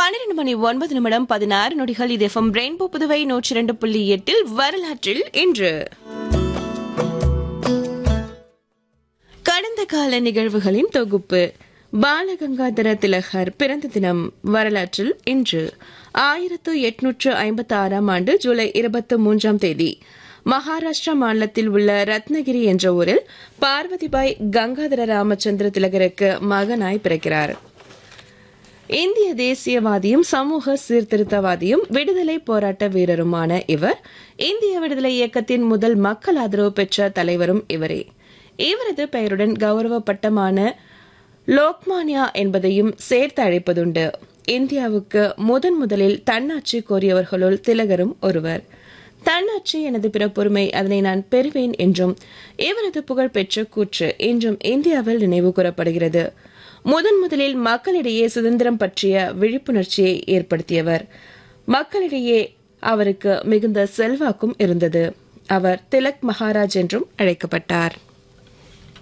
பன்னிரண்டு மணி ஒன்பது நிமிடம் பதினாறு நொடிகள் இது எஃப்எம் ரெயின்போ புதுவை நூற்றி இரண்டு புள்ளி எட்டில் வரலாற்றில் இன்று கடந்த கால நிகழ்வுகளின் தொகுப்பு பாலகங்காதர திலகர் பிறந்த தினம் வரலாற்றில் இன்று ஆயிரத்து எட்நூற்று ஐம்பத்தி ஆறாம் ஆண்டு ஜூலை இருபத்தி மூன்றாம் தேதி மகாராஷ்டிரா மாநிலத்தில் உள்ள ரத்னகிரி என்ற ஊரில் பார்வதிபாய் கங்காதர ராமச்சந்திர திலகருக்கு மகனாய் பிறக்கிறார் இந்திய தேசியவாதியும் சமூக சீர்திருத்தவாதியும் விடுதலை போராட்ட வீரருமான இவர் இந்திய விடுதலை இயக்கத்தின் முதல் மக்கள் ஆதரவு பெற்ற தலைவரும் இவரே இவரது பெயருடன் கௌரவ பட்டமான லோக்மான்யா என்பதையும் சேர்த்து அழைப்பதுண்டு இந்தியாவுக்கு முதன் முதலில் தன்னாட்சி கோரியவர்களுள் திலகரும் ஒருவர் தன்னாட்சி எனது பிறப்புரிமை அதனை நான் பெறுவேன் என்றும் இவரது புகழ்பெற்ற கூற்று இன்றும் இந்தியாவில் நினைவு கூறப்படுகிறது முதன் முதலில் மக்களிடையே சுதந்திரம் பற்றிய விழிப்புணர்ச்சியை ஏற்படுத்தியவர் மக்களிடையே அவருக்கு மிகுந்த செல்வாக்கும் இருந்தது அவர் திலக் மகாராஜ் என்றும் அழைக்கப்பட்டார்